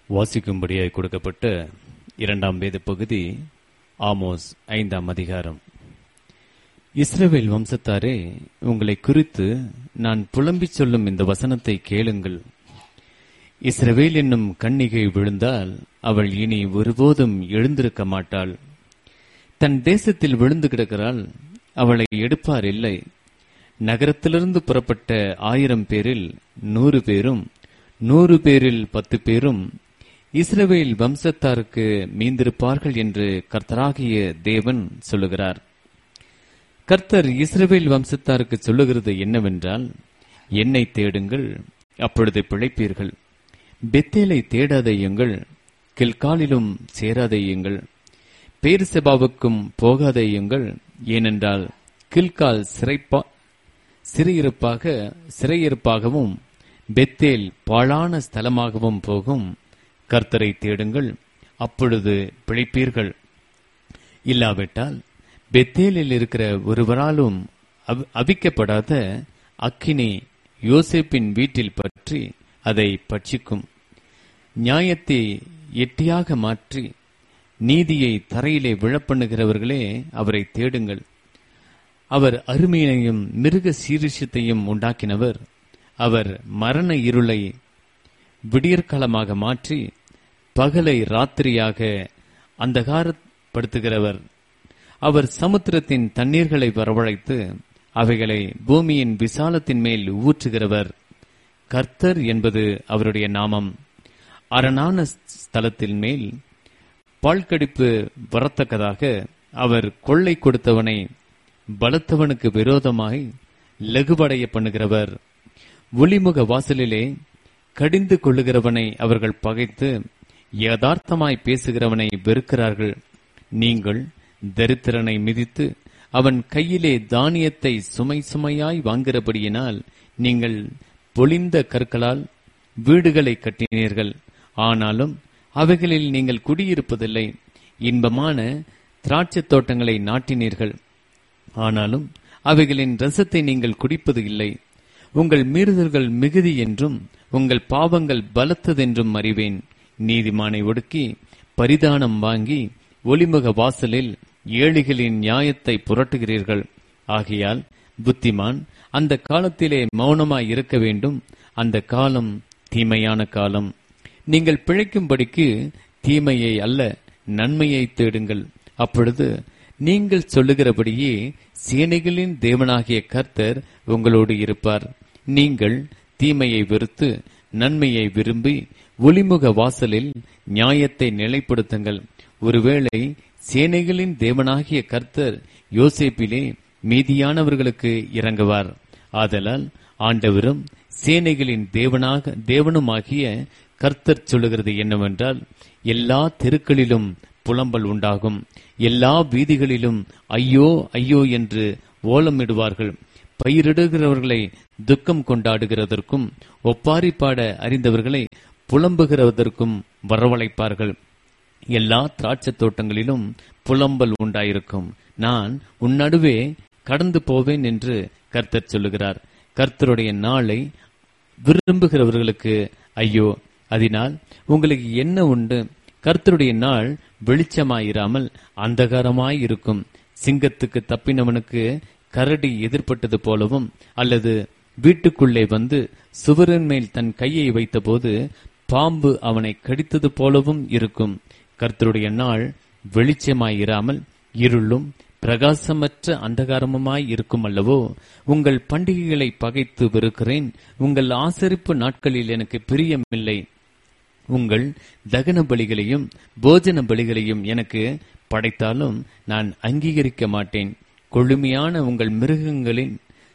வாசிக்கும்படியாய் கொடுக்கப்பட்ட இரண்டாம் வேத பகுதி ஆமோஸ் ஐந்தாம் அதிகாரம் இஸ்ரவேல் வம்சத்தாரே உங்களை குறித்து நான் புலம்பிச் சொல்லும் இந்த வசனத்தை கேளுங்கள் இஸ்ரவேல் என்னும் கன்னிகை விழுந்தால் அவள் இனி ஒருபோதும் எழுந்திருக்க மாட்டாள் தன் தேசத்தில் விழுந்து கிடக்கிறாள் அவளை எடுப்பார் இல்லை நகரத்திலிருந்து புறப்பட்ட ஆயிரம் பேரில் நூறு பேரும் நூறு பேரில் பத்து பேரும் இஸ்ரவேல் வம்சத்தாருக்கு மீந்திருப்பார்கள் என்று கர்த்தராகிய தேவன் சொல்லுகிறார் கர்த்தர் இஸ்ரவேல் வம்சத்தாருக்கு சொல்லுகிறது என்னவென்றால் என்னை தேடுங்கள் அப்பொழுது பிழைப்பீர்கள் பெத்தேலை தேடாதையுங்கள் கில்காலிலும் சேராதையுங்கள் பேர்செபாவுக்கும் போகாதையுங்கள் ஏனென்றால் கில்கால் சிறைப்பா சிறையிருப்பாக சிறையிருப்பாகவும் பெத்தேல் பாழான ஸ்தலமாகவும் போகும் கர்த்தரை தேடுங்கள் அப்பொழுது பிழைப்பீர்கள் இல்லாவிட்டால் பெத்தேலில் இருக்கிற ஒருவராலும் அவ- அவிக்கப்படாத அக்கினி யோசேப்பின் வீட்டில் பற்றி அதை பட்சிக்கும் நியாயத்தை எட்டியாக மாற்றி நீதியை தரையிலே விழப்பண்ணுகிறவர்களே அவரை தேடுங்கள் அவர் அருமையினையும் மிருக சீரிஷத்தையும் உண்டாக்கினவர் அவர் மரண இருளை விடியற்காலமாக மாற்றி பகலை ராத்திரியாக அந்தகாரப்படுத்துகிறவர் அவர் சமுத்திரத்தின் தண்ணீர்களை வரவழைத்து அவைகளை பூமியின் விசாலத்தின் மேல் ஊற்றுகிறவர் கர்த்தர் என்பது அவருடைய நாமம் அரணான ஸ்தலத்தின் மேல் பால்கடிப்பு வரத்தக்கதாக அவர் கொள்ளை கொடுத்தவனை பலத்தவனுக்கு விரோதமாய் லகுபடைய பண்ணுகிறவர் ஒளிமுக வாசலிலே கடிந்து கொள்ளுகிறவனை அவர்கள் பகைத்து யதார்த்தமாய் பேசுகிறவனை வெறுக்கிறார்கள் நீங்கள் தரித்திரனை மிதித்து அவன் கையிலே தானியத்தை சுமை சுமையாய் வாங்குகிறபடியினால் நீங்கள் பொழிந்த கற்களால் வீடுகளை கட்டினீர்கள் ஆனாலும் அவைகளில் நீங்கள் குடியிருப்பதில்லை இன்பமான திராட்சைத் தோட்டங்களை நாட்டினீர்கள் ஆனாலும் அவைகளின் ரசத்தை நீங்கள் குடிப்பது இல்லை உங்கள் மீறுதல்கள் மிகுதி என்றும் உங்கள் பாவங்கள் பலத்ததென்றும் அறிவேன் நீதிமானை ஒடுக்கி பரிதானம் வாங்கி ஒளிமுக வாசலில் ஏழைகளின் நியாயத்தை புரட்டுகிறீர்கள் ஆகையால் புத்திமான் அந்த காலத்திலே மௌனமாய் இருக்க வேண்டும் அந்த காலம் தீமையான காலம் நீங்கள் பிழைக்கும்படிக்கு தீமையை அல்ல நன்மையை தேடுங்கள் அப்பொழுது நீங்கள் சொல்லுகிறபடியே சேனைகளின் தேவனாகிய கர்த்தர் உங்களோடு இருப்பார் நீங்கள் தீமையை வெறுத்து நன்மையை விரும்பி ஒளிமுக வாசலில் நியாயத்தை நிலைப்படுத்துங்கள் ஒருவேளை சேனைகளின் தேவனாகிய கர்த்தர் யோசேப்பிலே மீதியானவர்களுக்கு இறங்குவார் ஆதலால் ஆண்டவரும் சேனைகளின் தேவனாக தேவனுமாகிய கர்த்தர் சொல்லுகிறது என்னவென்றால் எல்லா தெருக்களிலும் புலம்பல் உண்டாகும் எல்லா வீதிகளிலும் ஐயோ ஐயோ என்று ஓலமிடுவார்கள் பயிரிடுகிறவர்களை துக்கம் கொண்டாடுகிறதற்கும் ஒப்பாரி பாட அறிந்தவர்களை புலம்புகிறதற்கும் வரவழைப்பார்கள் எல்லா திராட்சைத் தோட்டங்களிலும் புலம்பல் உண்டாயிருக்கும் நான் உன் நடுவே கடந்து போவேன் என்று கர்த்தர் சொல்லுகிறார் கர்த்தருடைய நாளை விரும்புகிறவர்களுக்கு ஐயோ அதனால் உங்களுக்கு என்ன உண்டு கர்த்தருடைய நாள் வெளிச்சமாயிராமல் அந்தகாரமாய் இருக்கும் சிங்கத்துக்கு தப்பினவனுக்கு கரடி எதிர்ப்பட்டது போலவும் அல்லது வீட்டுக்குள்ளே வந்து சுவரின் மேல் தன் கையை வைத்தபோது பாம்பு அவனை கடித்தது போலவும் இருக்கும் கர்த்தருடைய நாள் வெளிச்சமாயிராமல் இருளும் பிரகாசமற்ற அந்தகாரமுமாய் இருக்கும் அல்லவோ உங்கள் பண்டிகைகளை பகைத்து வெறுக்கிறேன் உங்கள் ஆசரிப்பு நாட்களில் எனக்கு பிரியமில்லை உங்கள் தகன பலிகளையும் போஜன பலிகளையும் எனக்கு படைத்தாலும் நான் அங்கீகரிக்க மாட்டேன் கொழுமையான உங்கள் மிருகங்களின்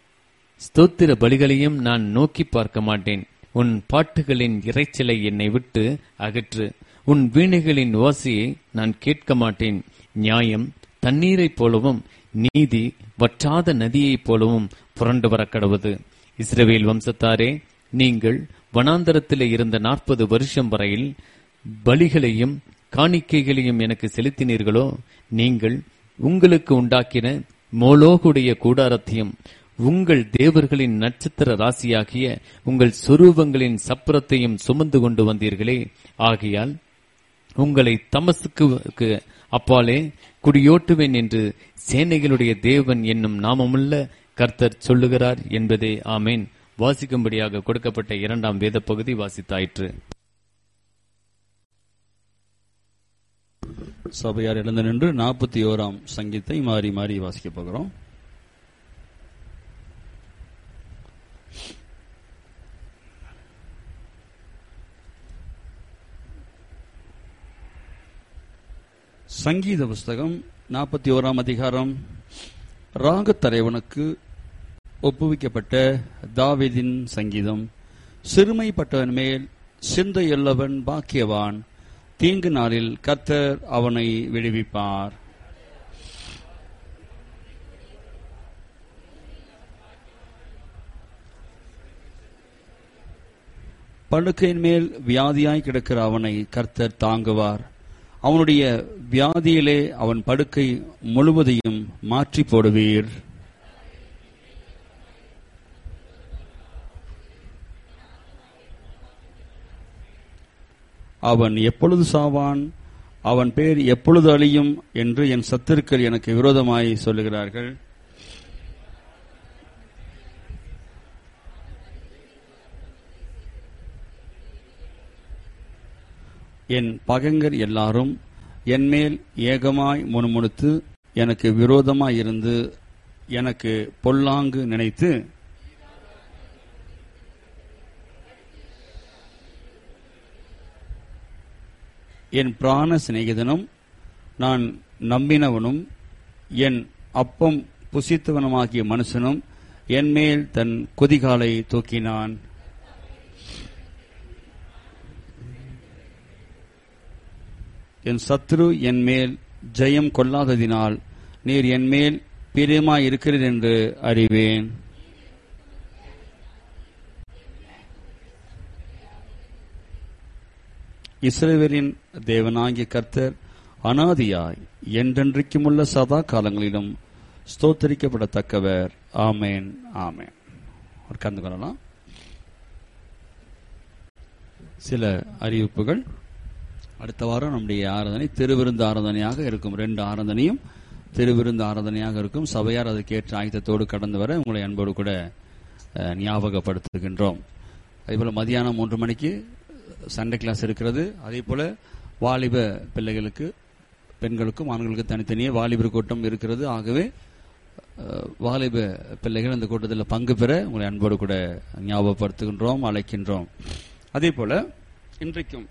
ஸ்தோத்திர பலிகளையும் நான் நோக்கி பார்க்க மாட்டேன் உன் பாட்டுகளின் இறைச்சலை என்னை விட்டு அகற்று உன் வீணைகளின் ஓசையை நான் கேட்க மாட்டேன் நியாயம் தண்ணீரைப் போலவும் நீதி வற்றாத நதியைப் போலவும் புரண்டு வரக் கடவது இஸ்ரவேல் வம்சத்தாரே நீங்கள் வனாந்தரத்திலே இருந்த நாற்பது வருஷம் வரையில் பலிகளையும் காணிக்கைகளையும் எனக்கு செலுத்தினீர்களோ நீங்கள் உங்களுக்கு உண்டாக்கின மோலோகுடைய கூடாரத்தையும் உங்கள் தேவர்களின் நட்சத்திர ராசியாகிய உங்கள் சொரூபங்களின் சப்பரத்தையும் சுமந்து கொண்டு வந்தீர்களே ஆகையால் உங்களை தமசுக்கு அப்பாலே குடியோட்டுவேன் என்று சேனைகளுடைய தேவன் என்னும் நாமமுள்ள கர்த்தர் சொல்லுகிறார் என்பதே ஆமேன் வாசிக்கும்படியாக கொடுக்கப்பட்ட இரண்டாம் வேத பகுதி வாசித்தாயிற்று சபையார் எழுந்து நின்று நாற்பத்தி ஓராம் சங்கீத்தை மாறி மாறி வாசிக்க போகிறோம் சங்கீத புஸ்தகம் நாற்பத்தி ஓராம் அதிகாரம் ராகத்தலைவனுக்கு ஒப்புவிக்கப்பட்ட தாவீதின் சங்கீதம் சிறுமைப்பட்டவன் மேல் சிந்தையுள்ளவன் பாக்கியவான் தீங்கு நாளில் கர்த்தர் அவனை விடுவிப்பார் படுக்கையின் மேல் வியாதியாய் கிடக்கிற அவனை கர்த்தர் தாங்குவார் அவனுடைய வியாதியிலே அவன் படுக்கை முழுவதையும் மாற்றி போடுவீர் அவன் எப்பொழுது சாவான் அவன் பேர் எப்பொழுது அழியும் என்று என் சத்துருக்கள் எனக்கு விரோதமாய் சொல்லுகிறார்கள் என் பகைஞர் எல்லாரும் என்மேல் ஏகமாய் முணுமுணுத்து எனக்கு விரோதமாய் இருந்து எனக்கு பொல்லாங்கு நினைத்து என் பிராண சிநேகிதனும் நான் நம்பினவனும் என் அப்பம் புசித்தவனுமாகிய மனுஷனும் என்மேல் தன் கொதிகாலை தூக்கினான் என் சத்ரு என் மேல் ஜெயம் கொள்ளாததினால் நீர் என் மேல் பிரியமாய் இருக்கிறீர் என்று அறிவேன் இஸ்ரவேலின் தேவனாகிய கர்த்தர் அனாதியாய் என்றென்றைக்குமுள்ள சதா காலங்களிலும் ஸ்தோத்தரிக்கப்படத்தக்கவர் ஆமேன் ஆமேன் உட்கார்ந்து கொள்ளலாம் சில அறிவிப்புகள் அடுத்த வாரம் நம்முடைய ஆராதனை திருவிருந்து ஆராதனையாக இருக்கும் ரெண்டு ஆராதனையும் திருவிருந்து ஆராதனையாக இருக்கும் சபையார் அதுக்கேற்ற ஆயத்தத்தோடு கடந்து வர உங்களை அன்போடு கூட அஹ், ஞாபகப்படுத்துகின்றோம் அதேபோல மதியானம் மூன்று மணிக்கு சண்டே கிளாஸ் இருக்கிறது அதே போல வாலிப பிள்ளைகளுக்கு பெண்களுக்கும் ஆண்களுக்கும் தனித்தனியே வாலிபர் கூட்டம் இருக்கிறது ஆகவே அஹ், வாலிப பிள்ளைகள் அந்த கூட்டத்தில் பங்கு பெற உங்களை அன்போடு கூட ஞாபகப்படுத்துகின்றோம் அழைக்கின்றோம் அதே போல இன்றைக்கும்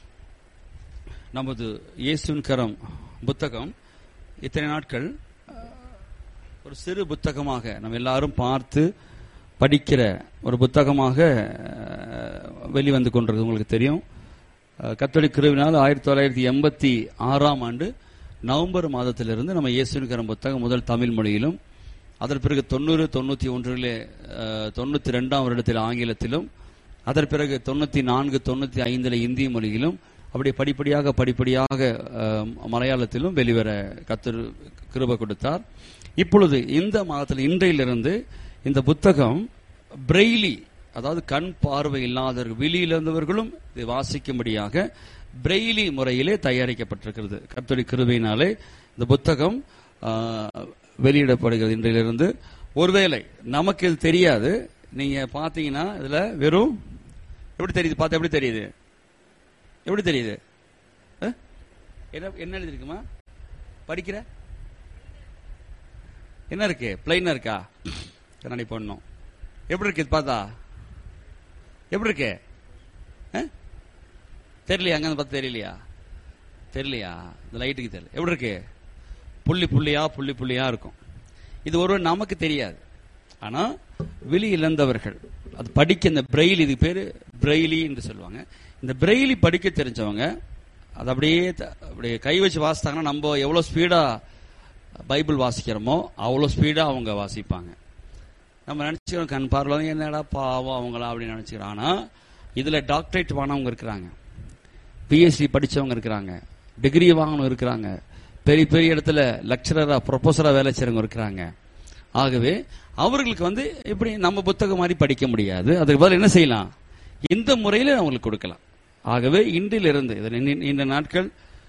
நமது இயேசுவின் கரம் புத்தகம் இத்தனை நாட்கள் அஹ், ஒரு சிறு புத்தகமாக நம்ம எல்லாரும் பார்த்து படிக்கிற ஒரு புத்தகமாக அஹ், வெளிவந்து கொண்டிருக்கு உங்களுக்கு தெரியும் அஹ், கத்தோலிக்க கிருவினால் ஆயிரத்தி தொள்ளாயிரத்தி எண்பத்தி ஆறாம் ஆண்டு நவம்பர் மாதத்திலிருந்து நம்ம இயேசுவின் கரம் புத்தகம் முதல் தமிழ் மொழியிலும் அதன் பிறகு தொண்ணூறு தொண்ணூத்தி ஒன்றிலே அஹ், தொண்ணூத்தி ரெண்டாம் வருடத்தில் ஆங்கிலத்திலும் அதன் பிறகு தொண்ணூத்தி நான்கு தொண்ணூத்தி ஐந்துல இந்திய மொழியிலும் அப்படி படிப்படியாக படிப்படியாக அஹ், மலையாளத்திலும் வெளிவர கத்தர் கிருப கொடுத்தார் இப்பொழுது இந்த மாதத்தில் இன்றையிலிருந்து இந்த புத்தகம் பிரெய்லி அதாவது கண் பார்வை இல்லாதவர்கள் வெளியிலிருந்தவர்களும் இதை வாசிக்கும்படியாக பிரெய்லி முறையிலே தயாரிக்கப்பட்டிருக்கிறது கத்தோலிக் கிருபையினாலே இந்த புத்தகம் ஆஹ், வெளியிடப்படுகிறது இன்றையிலிருந்து ஒருவேளை நமக்கு இது தெரியாது நீங்க பாத்தீங்கன்னா இதுல வெறும் எப்படி தெரியுது பார்த்தா எப்படி தெரியுது எப்படி தெரியுது அஹ்? என்ன என்ன எழுதிருக்குமா படிக்கிற என்ன இருக்கு பிளைனா இருக்கா கண்ணாடி போடணும் எப்படி இருக்கு இது பார்த்தா எப்படி இருக்கு அஹ்? தெரியலையா அங்க பார்த்து தெரியலையா தெரியலையா இந்த லைட்டுக்கு தெரியல எப்படி இருக்கு புள்ளி புள்ளியா புள்ளி புள்ளியா இருக்கும் இது ஒரு நமக்கு தெரியாது ஆனா வெளி இழந்தவர்கள் அது படிக்க இந்த பிரெயில் இது பேரு பிரெய்லி என்று சொல்லுவாங்க இந்த பிரெய்லி படிக்க தெரிஞ்சவங்க அது அப்படியே த- அப்படியே கை வச்சு வாசித்தாங்கன்னா நம்ம எவ்வளவு ஸ்பீடா பைபிள் வாசிக்கிறோமோ அவ்வளவு ஸ்பீடா அவங்க வாசிப்பாங்க நம்ம நினைச்சுக்கிறோம் கண் பார்வை என்னடா பாவம் அவங்களா அப்படின்னு நினைச்சுக்கிறோம் ஆனா இதுல டாக்டரேட் வாங்கினவங்க இருக்கிறாங்க பிஎஸ்சி படிச்சவங்க இருக்கிறாங்க டிகிரி வாங்கினவங்க இருக்கிறாங்க பெரிய பெரிய இடத்துல லெக்சரரா ப்ரொஃபஸரா வேலை செய்றவங்க இருக்கிறாங்க ஆகவே அவர்களுக்கு வந்து இப்படி நம்ம புத்தகம் மாதிரி படிக்க முடியாது அதுக்கு பதில் என்ன செய்யலாம் இந்த முறையில அவங்களுக்கு கொடுக்கலாம் ஆகவே இன்றிலிருந்து இதில் இந்த- இந்த நாட்கள்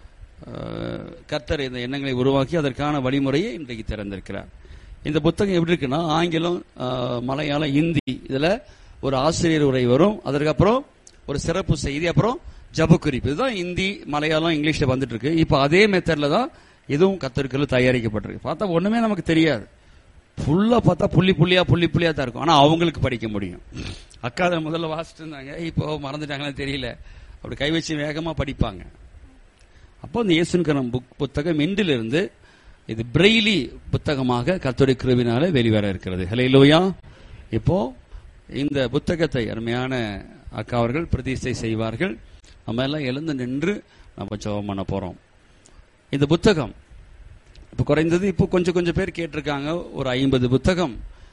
அஹ், கர்த்தர் இந்த எண்ணங்களை உருவாக்கி அதற்கான வழிமுறையை இன்றைக்கு திறந்திருக்கிறார் இந்த புத்தகம் எப்படி இருக்குன்னா ஆங்கிலம் அஹ், மலையாளம் இந்தி இதுல ஒரு ஆசிரியர் உரை வரும் அதற்கப்புறம் ஒரு சிறப்பு செய்தி அப்புறம் ஜப குறிப்பு இதுதான் இந்தி மலையாளம் இங்கிலீஷ்ல வந்துட்டு இருக்கு இப்போ அதே மெத்தட்ல தான் இதுவும் கத்தர்கள் தயாரிக்கப்பட்டிருக்கு பார்த்தா ஒண்ணுமே நமக்கு தெரியாது ஃபுல்லா பார்த்தா புள்ளி புள்ளியா புள்ளி புள்ளியா தான் இருக்கும் ஆனா அவங்களுக்கு படிக்க முடியும் அக்கா அதை முதல்ல வாசிட்டு இருந்தாங்க இப்போ மறந்துட்டாங்களா தெரியல அப்படி கை வச்சு வேகமா படிப்பாங்க அப்போ இந்த இயேசுன்கரம் புக் புத்தகம் இன்றிலிருந்து இது பிரெய்லி புத்தகமாக கர்த்தருடைய கிருபினால வெளிவர இருக்கிறது ஹலே லோயா இப்போ இந்த புத்தகத்தை அருமையான அக்கா அவர்கள் பிரதிஷ்டை செய்வார்கள் நம்ம எல்லாம் எழுந்து நின்று நம்ம ஜெபம் பண்ண போறோம் இந்த புத்தகம் இப்போ குறைந்தது இப்போ கொஞ்சம் கொஞ்சம் பேர் கேட்டிருக்காங்க ஒரு ஐம்பது புத்தகம்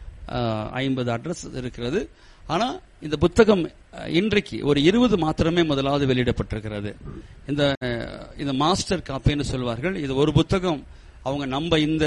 ஐம்பது அட்ரஸ் இருக்கிறது ஆனா இந்த புத்தகம் அஹ், இன்றைக்கு ஒரு இருபது மாத்திரமே முதலாவது வெளியிடப்பட்டிருக்கிறது இந்த அஹ், இந்த மாஸ்டர் காப்பின்னு சொல்வார்கள் இது ஒரு புத்தகம் அவங்க நம்ம இந்த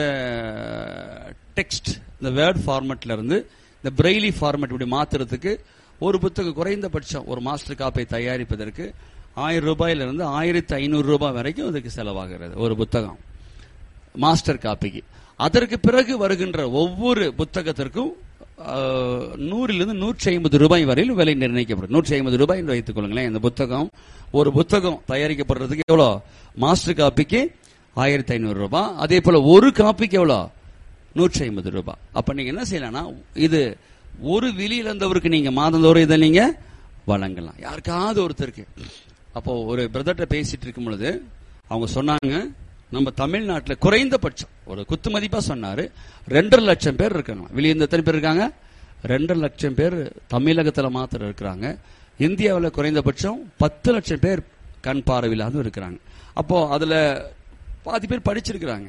டெக்ஸ்ட் இந்த வேர்ட் ஃபார்மேட்ல இருந்து இந்த பிரெய்லி ஃபார்மேட் இப்படி மாத்துறதுக்கு ஒரு புத்தகம் குறைந்தபட்சம் ஒரு மாஸ்டர் காப்பை தயாரிப்பதற்கு ஆயிரம் ரூபாயிலிருந்து ஆயிரத்தி ஐநூறு ரூபாய் வரைக்கும் இதுக்கு செலவாகிறது ஒரு புத்தகம் மாஸ்டர் காப்பிக்கு அதற்கு பிறகு வருகின்ற ஒவ்வொரு புத்தகத்திற்கும் ஆஹ், நூறிலிருந்து நூற்றி ஐம்பது ரூபாய் வரையில் விலை நிர்ணயிக்கப்படும் நூற்றி ஐம்பது ரூபாய் என்று வைத்துக் கொள்ளுங்களேன் இந்த புத்தகம் ஒரு புத்தகம் தயாரிக்கப்படுறதுக்கு எவ்வளோ மாஸ்டர் காப்பிக்கு ஆயிரத்தி ஐநூறு ரூபாய் அதே போல ஒரு காப்பிக்கு எவ்வளோ நூற்றி ஐம்பது ரூபாய் அப்ப நீங்க என்ன செய்யலாம்னா இது ஒரு விழி இழந்தவருக்கு நீங்க மாதந்தோறும் இதை நீங்க வழங்கலாம் யாருக்காவது ஒருத்தருக்கு அப்போ ஒரு பிரதர்கிட்ட பேசிட்டு இருக்கும் பொழுது அவங்க சொன்னாங்க நம்ம தமிழ்நாட்டில் குறைந்தபட்சம் ஒரு குத்து மதிப்பா சொன்னாரு ரெண்டரை லட்சம் பேர் இருக்காங்க வெளியே இருந்து எத்தனை பேர் இருக்காங்க ரெண்டரை லட்சம் பேர் தமிழகத்துல மாத்திரம் இருக்கிறாங்க இந்தியாவில் குறைந்தபட்சம் பத்து லட்சம் பேர் கண் பார்வையில்லாத இருக்கிறாங்க அப்போ அதுல பாதி பேர் படிச்சிருக்கிறாங்க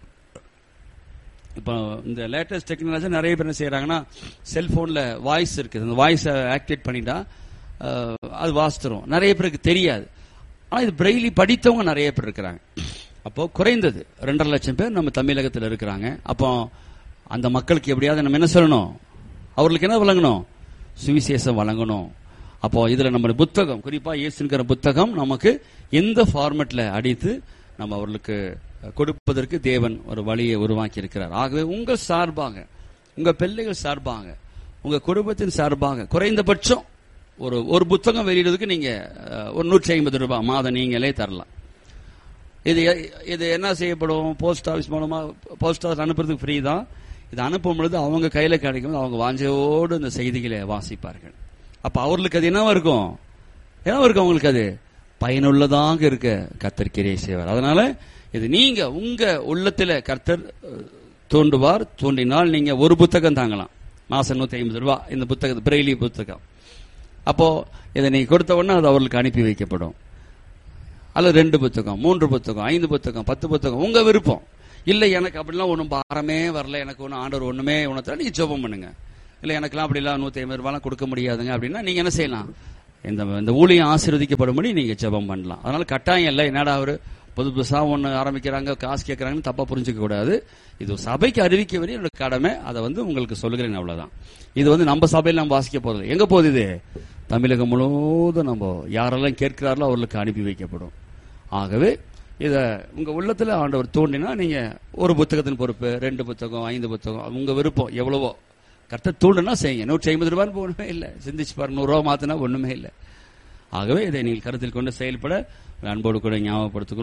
இப்போ இந்த லேட்டஸ்ட் டெக்னாலஜி நிறைய பேர் என்ன செய்யறாங்கன்னா செல்போன்ல வாய்ஸ் இருக்குது அந்த வாய்ஸை ஆக்டிவேட் பண்ணிட்டா அஹ், அது வாசித்துரும் நிறைய பேருக்கு தெரியாது ஆனா இது பிரெய்லி படித்தவங்க நிறைய பேர் இருக்கிறாங்க அப்போ குறைந்தது ரெண்டரை லட்சம் பேர் நம்ம தமிழகத்தில் இருக்கிறாங்க அப்போ அந்த மக்களுக்கு எப்படியாவது நம்ம என்ன சொல்லணும் அவர்களுக்கு என்ன வழங்கணும் சுவிசேஷம் வழங்கணும் அப்போ இதுல நம்ம புத்தகம் குறிப்பா இயேசுங்கிற புத்தகம் நமக்கு எந்த ஃபார்மேட்ல அடித்து நம்ம அவர்களுக்கு கொடுப்பதற்கு தேவன் ஒரு வழியை உருவாக்கி இருக்கிறார் ஆகவே உங்கள் சார்பாக உங்க பிள்ளைகள் சார்பாக உங்க குடும்பத்தின் சார்பாக குறைந்தபட்சம் ஒரு ஒரு புத்தகம் வெளியிடுறதுக்கு நீங்க அஹ், ஒரு நூற்றி ஐம்பது ரூபாய் மாதம் நீங்களே தரலாம் இது எ- இது என்ன செய்யப்படும் போஸ்ட் ஆஃபீஸ் மூலமா போஸ்ட் ஆஃபீஸ் அனுப்புறதுக்கு ஃப்ரீ தான் இது அனுப்பும் பொழுது அவங்க கையில கிடைக்கும் அவங்க வாஞ்சையோடு இந்த செய்திகளை வாசிப்பார்கள் அப்ப அவர்களுக்கு அது என்னவா இருக்கும் என்னவா இருக்கும் அவங்களுக்கு அது பயனுள்ளதாக இருக்க கர்த்தர் கிரியை செய்வார் அதனால இது நீங்க உங்க உள்ளத்துல கர்த்தர் அஹ், தோண்டுவார் தோண்டினால் நீங்க ஒரு புத்தகம் தாங்கலாம் மாசம் நூத்தி ஐம்பது ரூபாய் இந்த புத்தகத்தை பிரெய்லி புத்தகம் அப்போ இதை நீங்க கொடுத்த உடனே அது அவர்களுக்கு அனுப்பி வைக்கப்படும் அல்லது ரெண்டு புத்தகம் மூன்று புத்தகம் ஐந்து புத்தகம் பத்து புத்தகம் உங்க விருப்பம் இல்ல எனக்கு அப்படிலாம் ஒன்றும் பாரமே வரல எனக்கு ஒன்றும் ஆண்டவர் ஒண்ணுமே உணர்த்தல நீங்க ஜெபம் பண்ணுங்க இல்ல எனக்கெல்லாம் அப்படிலாம் நூத்தி ஐம்பது ரூபாய்லாம் கொடுக்க முடியாதுங்க அப்படின்னா நீங்க என்ன செய்யலாம் இந்த இந்த ஊழியம் ஆசீர்வதிக்கப்படும்படி நீங்க ஜெபம் பண்ணலாம் அதனால கட்டாயம் இல்லை என்னடா அவரு புது புதுசா ஒண்ணு ஆரம்பிக்கிறாங்க காசு கேட்கறாங்கன்னு தப்பா புரிஞ்சுக்க கூடாது இது சபைக்கு அறிவிக்க வேண்டிய என்னோட கடமை அதை வந்து உங்களுக்கு சொல்லுகிறேன் அவ்வளவுதான் இது வந்து நம்ம சபையில் நம்ம வாசிக்க போறது எங்க போகுது இது தமிழகம் முழுவதும் நம்ம யாரெல்லாம் கேட்கிறார்களோ அவர்களுக்கு அனுப்பி வைக்கப்படும் ஆகவே இத உங்க உள்ளத்துல ஆண்டவர் தூண்டினா நீங்க ஒரு புத்தகத்தின் பொறுப்பு ரெண்டு புத்தகம் ஐந்து புத்தகம் உங்க விருப்பம் எவ்வளவோ கர்த்தர் தூண்டுனா செய்யுங்க நூற்றி ஐம்பது ரூபான்னு ஒண்ணுமே இல்லை சிந்திச்சு பாருங்க நூறு ரூபா மாத்தினா ஒண்ணுமே இல்லை ஆகவே இதை நீங்கள் கருத்தில் கொண்டு செயல்பட அன்போடு கூட ஞாபகப்படுத்துகிறோம்